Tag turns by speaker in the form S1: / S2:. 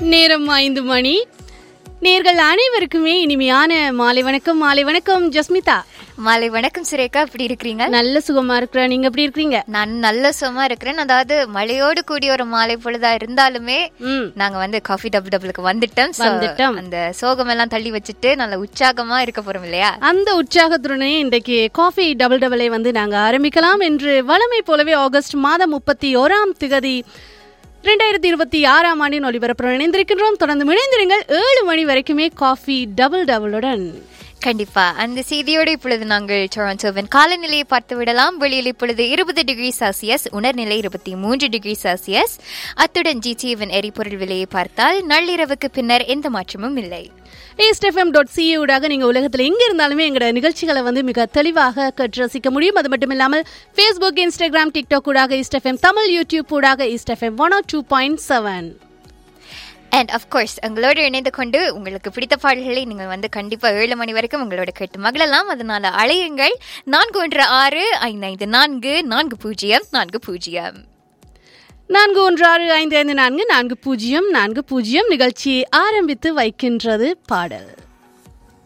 S1: நேரம் ஐந்து மணி நேர்கள் அனைவருக்குமே இனிமையான மாலை வணக்கம் மாலை வணக்கம் ஜஸ்மிதா
S2: மாலை வணக்கம் சுரேகா எப்படி இருக்கிறீங்க
S1: நல்ல சுகமா இருக்கிற நீங்க எப்படி இருக்கீங்க
S2: நான் நல்ல சுகமா இருக்கிறேன் அதாவது மழையோடு கூடிய ஒரு மாலை பொழுதா இருந்தாலுமே
S1: ம்
S2: நாங்க வந்து காஃபி டபுள் டபுளுக்கு வந்துட்டோம் So,
S1: வந்துட்டோம்.
S2: அந்த சோகம் எல்லாம் தள்ளி வச்சுட்டு நல்ல உற்சாகமா இருக்க போறோம் இல்லையா
S1: அந்த உற்சாகத்துடனே இன்றைக்கு காஃபி டபுள் டபுளை வந்து நாங்க ஆரம்பிக்கலாம் என்று வழமை போலவே ஆகஸ்ட் மாதம் முப்பத்தி ஓராம் திகதி ரெண்டாயிரத்தி இருபத்தி ஆறாம் ஆண்டின் ஒளிபரப்புடன் இணைந்திருக்கின்றோம் தொடர்ந்து இணைந்திருங்கள் ஏழு மணி வரைக்குமே காஃபி டபுள் டபுளுடன்
S2: கண்டிப்பா அந்த செய்தியோடு இப்பொழுது நாங்கள் டொரண்டோவின் காலநிலையை பார்த்து விடலாம் வெளியில் இப்பொழுது இருபது டிகிரி செல்சியஸ் உணர்நிலை இருபத்தி மூன்று டிகிரி செல்சியஸ் அத்துடன் ஜிடிவின் எரிபொருள் விலையை பார்த்தால் நள்ளிரவுக்கு பின்னர் எந்த மாற்றமும் இல்லை
S1: ஏஸ்ட்எஃப்எம் டாட் சிஏ ஊடாக நீங்கள் உலகத்தில் எங்கே இருந்தாலுமே எங்களோட நிகழ்ச்சிகளை வந்து மிக தெளிவாக கற்று ரசிக்க முடியும் அது மட்டும் இல்லாமல் ஃபேஸ்புக் இன்ஸ்டாகிராம் டிக்டாக் ஊடாக ஈஸ்ட்எஃப்எம் தமிழ் யூடியூப் ஊடாக East FM one two point seven
S2: and of course உங்களோடு இணைந்து கொண்டு உங்களுக்கு பிடித்த பாடல்களை நீங்கள் வந்து கண்டிப்பாக ஏழு மணி வரைக்கும் உங்களோட கேட்டு மகிழலாம் அதனால அழையுங்கள் நான்கு ஒன்று ஆறு ஐந்து ஐந்து நான்கு நான்கு பூஜ்ஜியம் நான்கு பூஜ்ஜியம்
S1: நான்கு ஒன்று ஆறு ஐந்து ஐந்து நான்கு நான்கு பூஜ்ஜியம் நான்கு பூஜ்ஜியம் நிகழ்ச்சியை ஆரம்பித்து வைக்கின்றது பாடல்